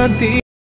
மாத்தி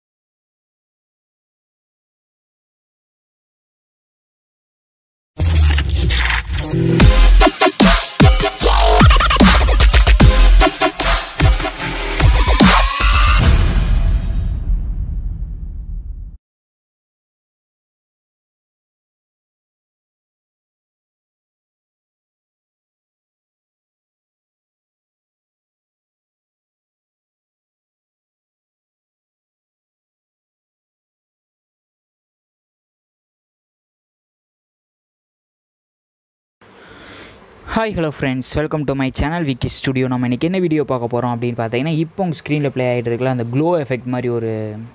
hi hello friends welcome to my channel Vicky studio நம்ம இன்றைக்கி என்ன வீடியோ பார்க்க போகிறோம் அப்படின்னு பார்த்தீங்கன்னா இப்போ உங்கள் ஸ்க்ரீனில் ப்ளே ஆகிட்டு இருக்கல அந்த க்ளோ எஃபெக்ட் மாதிரி ஒரு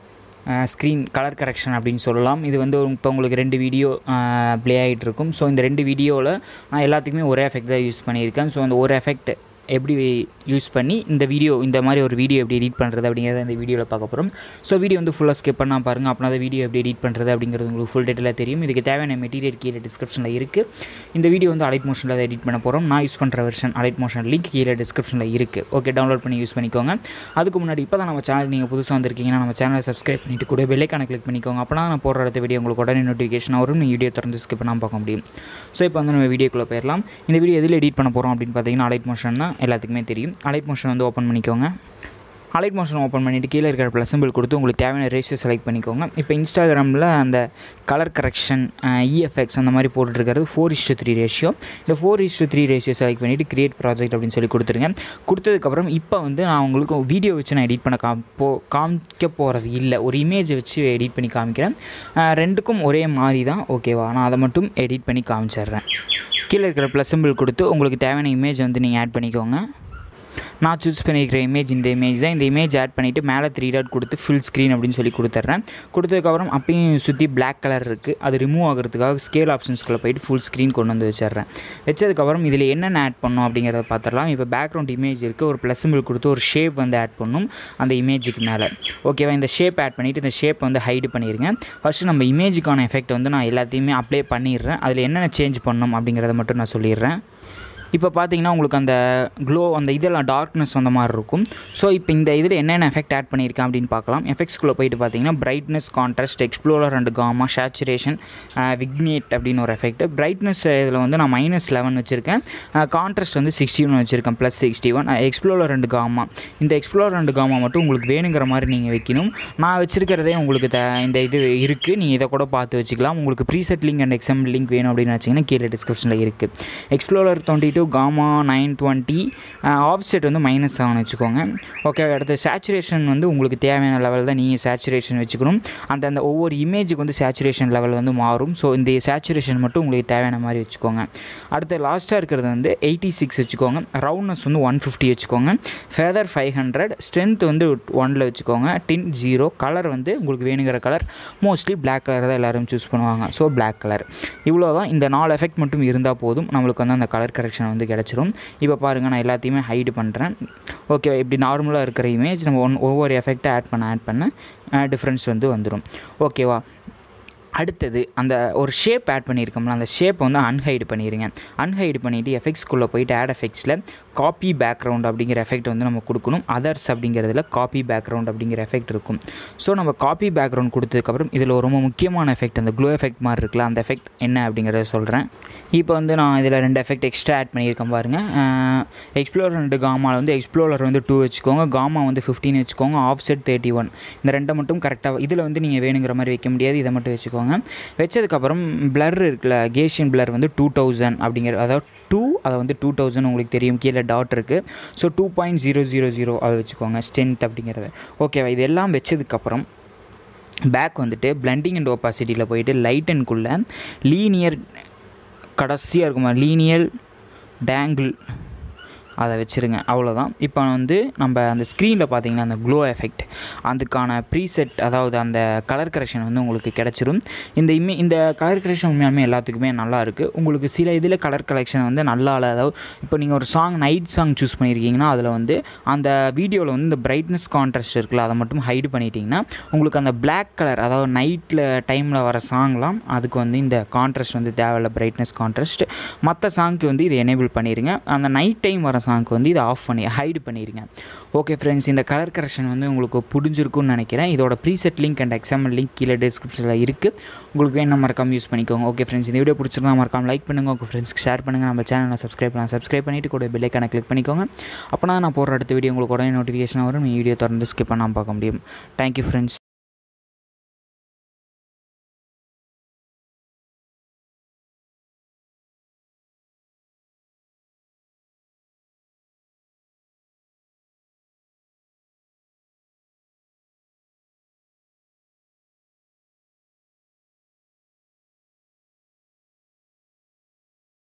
ஸ்க்ரீன் கலர் கரெக்ஷன் அப்படின்னு சொல்லலாம் இது வந்து இப்போ உங்களுக்கு ரெண்டு வீடியோ ப்ளே ஆகிட்டு இருக்கும் ஸோ இந்த ரெண்டு வீடியோவில் நான் எல்லாத்துக்குமே ஒரே எஃபெக்ட் தான் யூஸ் பண்ணியிருக்கேன் ஸோ அந்த ஒரு எஃபெக்ட் எப்படி யூஸ் பண்ணி இந்த வீடியோ இந்த மாதிரி ஒரு வீடியோ எப்படி எடிட் பண்ணுறது அப்படிங்கிறத இந்த வீடியோவில் பார்க்க போகிறோம் ஸோ வீடியோ வந்து ஃபுல்லாக ஸ்கிப் பண்ணால் பாருங்கள் அப்படின்னா அந்த வீடியோ எப்படி எடிட் பண்ணுறது அப்படிங்கிறது உங்களுக்கு ஃபுல் டீட்டெயிலாக தெரியும் இதுக்கு தேவையான மெட்டீரியல் கீழே டிஸ்கிரிப்ஷனில் இருக்குது இந்த வீடியோ வந்து அலைட் மோஷனில் அதை எடிட் பண்ண போகிறோம் நான் யூஸ் பண்ணுற வெர்ஷன் அலைட் மோஷன் லிங்க் கீழே டிஸ்கிரிப்ஷனில் இருக்குது ஓகே டவுன்லோட் பண்ணி யூஸ் பண்ணிக்கோங்க அதுக்கு முன்னாடி இப்போ தான் நம்ம சேனல் நீங்கள் புதுசாக வந்திருக்கீங்கன்னா நம்ம சேனலை சப்ஸ்கிரைப் பண்ணிட்டு கூட பெல்லைக்கான கிளிக் பண்ணிக்கோங்க அப்போ நான் போடுற அடுத்த வீடியோ உங்களுக்கு உடனே நோட்டிஃபிகேஷன் வரும் நீங்கள் வீடியோ திறந்து ஸ்கிப் பண்ணாமல் பார்க்க முடியும் ஸோ இப்போ வந்து நம்ம வீடியோக்குள்ளே போயிடலாம் இந்த வீடியோ எதில் எடிட் பண்ண போகிறோம் அப்படின்னு பார்த்தீங்கன்னா அலைட் மோஷன் தான் எல்லாத்துக்குமே தெரியும் அலைட் மோஷன் வந்து ஓப்பன் பண்ணிக்கோங்க அலைட் மோஷன் ஓப்பன் பண்ணிவிட்டு கீழே இருக்கிற ப்ளஸ் சிம்பிள் கொடுத்து உங்களுக்கு தேவையான ரேஷியோ செலக்ட் பண்ணிக்கோங்க இப்போ இன்ஸ்டாகிராமில் அந்த கலர் கரெக்ஷன் இஎஃப்எக்ஸ் அந்த மாதிரி போட்டுருக்கிறது ஃபோர் இஸ்டு த்ரீ ரேஷியோ இந்த four is to three ratio select பண்ணிவிட்டு கிரியேட் ப்ராஜெக்ட் அப்படின்னு சொல்லி கொடுத்துருங்க கொடுத்ததுக்கப்புறம் இப்போ வந்து நான் உங்களுக்கு வீடியோ வச்சு நான் எடிட் பண்ண காம் போ காமிக்க போகிறது இல்லை ஒரு இமேஜை வச்சு எடிட் பண்ணி காமிக்கிறேன் அஹ் ரெண்டுக்கும் ஒரே மாதிரி தான் ஓகேவா நான் அதை மட்டும் எடிட் பண்ணி காமிச்சிடுறேன் கீழே இருக்கிற ப்ளஸ் சிம்பிள் கொடுத்து உங்களுக்கு தேவையான இமேஜ் வந்து நீங்கள் ஆட் பண்ணிக்கோங்க நான் சூஸ் பண்ணியிருக்கிற இமேஜ் இந்த இமேஜ் தான் இந்த இமேஜ் ஆட் பண்ணிவிட்டு மேலே த்ரீ டாட் கொடுத்து ஃபுல் ஸ்க்ரீன் அப்படின்னு சொல்லி கொடுத்துட்றேன் கொடுத்ததுக்கப்புறம் அப்பயும் சுற்றி பிளாக் கலர் இருக்குது அது ரிமூவ் ஆகிறதுக்காக ஸ்கேல் ஆப்ஷன்ஸ்குள்ளே போயிட்டு ஃபுல் ஸ்க்ரீன் கொண்டு வந்து வச்சிடுறேன் வச்சதுக்கப்புறம் இதில் என்னென்ன ஆட் பண்ணணும் அப்படிங்கிறத பார்த்துடலாம் இப்போ பேக்ரவுண்ட் இமேஜ் இருக்குது ஒரு ப்ளஸ் சிம்பிள் கொடுத்து ஒரு ஷேப் வந்து ஆட் பண்ணணும் அந்த இமேஜுக்கு மேலே ஓகேவா இந்த ஷேப் ஆட் பண்ணிவிட்டு இந்த ஷேப் வந்து ஹைடு பண்ணிடுங்க ஃபஸ்ட்டு நம்ம இமேஜுக்கான எஃபெக்ட் வந்து நான் எல்லாத்தையுமே அப்ளை பண்ணிடுறேன் அதில் என்னென்ன சேஞ்ச் பண்ணணும் அப்படிங்கிறத மட்டும் நான் சொல்லிடுறேன் இப்போ பார்த்தீங்கன்னா உங்களுக்கு அந்த க்ளோ அந்த இதெல்லாம் டார்க்னஸ் அந்த மாதிரி இருக்கும் ஸோ இப்போ இந்த இதில் என்னென்ன எஃபெக்ட் ஆட் பண்ணியிருக்கேன் அப்படின்னு பார்க்கலாம் எஃபெக்ட்ஸ்குள்ளே போயிட்டு பார்த்தீங்கன்னா brightness contrast explorer and gamma saturation vignette அப்படின்னு ஒரு எஃபெக்ட் பிரைட்னஸ் இதில் வந்து நான் மைனஸ் லெவன் வச்சுருக்கேன் கான்ட்ராஸ்ட் வந்து சிக்ஸ்டி ஒன் வச்சுருக்கேன் plus sixty one explorer and gamma இந்த எக்ஸ்ப்ளோரர் அண்ட் காமா மட்டும் உங்களுக்கு வேணுங்கிற மாதிரி நீங்கள் வைக்கணும் நான் வச்சுருக்கிறதே உங்களுக்கு த இந்த இது இருக்குது நீங்கள் இதை கூட பார்த்து வச்சுக்கலாம் உங்களுக்கு preset link and example link வேணும் அப்படின்னு வச்சிங்கன்னா கீழே டிஸ்கிரிப்ஷனில் இருக்குது explorer twenty two gamma nine twenty offset வந்து மைனஸ் செவன் வச்சுக்கோங்க ஓகே அடுத்து சேச்சுரேஷன் வந்து உங்களுக்கு தேவையான லெவல் தான் நீங்கள் சேச்சுரேஷன் வச்சுக்கணும் அந்த அந்த ஒவ்வொரு இமேஜுக்கு வந்து சேச்சுரேஷன் லெவல் வந்து மாறும் ஸோ இந்த சேச்சுரேஷன் மட்டும் உங்களுக்கு தேவையான மாதிரி வச்சுக்கோங்க அடுத்து லாஸ்ட்டாக இருக்கிறது வந்து எயிட்டி சிக்ஸ் வச்சுக்கோங்க ரவுண்ட்னஸ் வந்து ஒன் ஃபிஃப்டி வச்சுக்கோங்க ஃபெதர் ஃபைவ் ஹண்ட்ரட் ஸ்ட்ரென்த் வந்து ஒனில் வச்சுக்கோங்க டின் ஜீரோ கலர் வந்து உங்களுக்கு வேணுங்கிற கலர் மோஸ்ட்லி பிளாக் கலர் தான் எல்லோரும் சூஸ் பண்ணுவாங்க ஸோ பிளாக் கலர் இவ்வளோ தான் இந்த நாலு எஃபெக்ட் மட்டும் இருந்தால் போதும் நம்மளுக்கு வந்து அந்த கலர் கரெக்ஷன் வந்து கிடச்சிரும் இப்போ பாருங்கள் நான் எல்லாத்தையுமே ஹைடு பண்ணுறேன் ஓகே இப்படி நார்மலாக இருக்கிற இமேஜ் நம்ம ஒன் ஒவ்வொரு எஃபெக்ட்டை ஆட் பண்ண ஆட் பண்ண டிஃப்ரென்ஸ் வந்து வந்துடும் ஓகேவா அடுத்தது அந்த ஒரு ஷேப் ஆட் பண்ணியிருக்கோம்ல அந்த ஷேப்பை வந்து அன்ஹைடு பண்ணிடுங்க அன்ஹைடு பண்ணிவிட்டு எஃபெக்ட்ஸ்குள்ளே போயிட்டு ஆட் எஃபெக்ட்ஸில் காப்பி பேக்ரவுண்ட் அப்படிங்கிற எஃபெக்ட் வந்து நம்ம கொடுக்கணும் அதர்ஸ் அப்படிங்கிறதுல காப்பி பேக்ரவுண்ட் அப்படிங்கிற எஃபெக்ட் இருக்கும் ஸோ நம்ம காப்பி பேக்ரவுண்ட் கொடுத்ததுக்கப்புறம் இதில் ஒரு ரொம்ப முக்கியமான எஃபெக்ட் அந்த க்ளோ எஃபெக்ட் மாதிரி இருக்குல்ல அந்த எஃபெக்ட் என்ன அப்படிங்கிறத சொல்கிறேன் இப்போ வந்து நான் இதில் ரெண்டு எஃபெக்ட் எக்ஸ்ட்ரா ஆட் பண்ணியிருக்கேன் பாருங்கள் எக்ஸ்ப்ளோரர் ரெண்டு காமாவில் வந்து எக்ஸ்ப்ளோரர் வந்து டூ வச்சுக்கோங்க காமா வந்து ஃபிஃப்டின் வச்சுக்கோங்க ஆஃப் செட் தேர்ட்டி ஒன் இந்த ரெண்டை மட்டும் கரெக்டாக இதில் வந்து நீங்கள் வேணுங்கிற மாதிரி வைக்க முடியாது இதை மட்டும் வச்சுக்கோங்க வச்சதுக்கப்புறம் பிளர் இருக்குல்ல கேஷியன் பிளர் வந்து டூ தௌசண்ட் அப்படிங்கிற அதாவது டூ அதை வந்து டூ தௌசண்ட் உங்களுக்கு தெரியும் கீழே டாட் இருக்குது so two point zero zero zero அதை வச்சுக்கோங்க ஸ்ட்ரென்த் அப்படிங்கிறத ஓகேவா இதெல்லாம் வச்சதுக்கப்புறம் பேக் வந்துட்டு பிளண்டிங் அண்ட் ஓப்பாசிட்டியில் போயிட்டு லைட் அண்ட்குள்ளே லீனியர் கடைசியாக இருக்குமா லீனியர் டேங்கிள் அதை வச்சுருங்க அவ்வளோதான் இப்போ வந்து நம்ம அந்த ஸ்க்ரீனில் பார்த்தீங்கன்னா அந்த க்ளோ எஃபெக்ட் அதுக்கான ப்ரீசெட் அதாவது அந்த கலர் கரெக்ஷன் வந்து உங்களுக்கு கிடச்சிரும் இந்த இமே இந்த கலர் கரெக்ஷன் உண்மையாலுமே எல்லாத்துக்குமே நல்லா இருக்குது உங்களுக்கு சில இதில் கலர் கலெக்ஷன் வந்து நல்லா இல்லை அதாவது இப்போ நீங்கள் ஒரு சாங் நைட் சாங் சூஸ் பண்ணியிருக்கீங்கன்னா அதில் வந்து அந்த வீடியோவில் வந்து இந்த பிரைட்னஸ் கான்ட்ராஸ்ட் இருக்குல்ல அதை மட்டும் ஹைடு பண்ணிட்டீங்கன்னா உங்களுக்கு அந்த பிளாக் கலர் அதாவது நைட்டில் டைமில் வர சாங்லாம் அதுக்கு வந்து இந்த கான்ட்ராஸ்ட் வந்து தேவையில்ல பிரைட்னஸ் கான்ட்ராஸ்ட் மற்ற சாங்க்கு வந்து இதை எனேபிள் பண்ணிடுங்க அந்த நைட் டைம் வர சாங்க்கு வந்து இதை ஆஃப் பண்ணி ஹைடு பண்ணிடுங்க ஓகே ஃப்ரெண்ட்ஸ் இந்த கலர் கரெக்ஷன் வந்து உங்களுக்கு புரிஞ்சிருக்கும்னு நினைக்கிறேன் இதோட preset link and example link கீழே டிஸ்கிரிப்ஷனில் இருக்குது உங்களுக்கு வேணும் மறக்காம யூஸ் பண்ணிக்கோங்க ஓகே ஃப்ரெண்ட்ஸ் இந்த வீடியோ பிடிச்சிருந்தா மறக்காம லைக் பண்ணுங்கள் உங்கள் ஃப்ரெண்ட்ஸ்க்கு ஷேர் பண்ணுங்கள் நம்ம சேனலை சப்ஸ்கிரைப் பண்ணலாம் சப்ஸ்கிரைப் பண்ணிவிட்டு கூட பெல்லைக்கான கிளிக் பண்ணிக்கோங்க அப்போ நான் போடுற அடுத்த வீடியோ உங்களுக்கு உடனே நோட்டிஃபிகேஷன் வரும் நீங்கள் வீடியோ தொடர்ந்து ஸ்கிப் பண்ணாமல் பார்க்க முடியும் தேங்க்யூ ஃப்ரெண்ட்ஸ்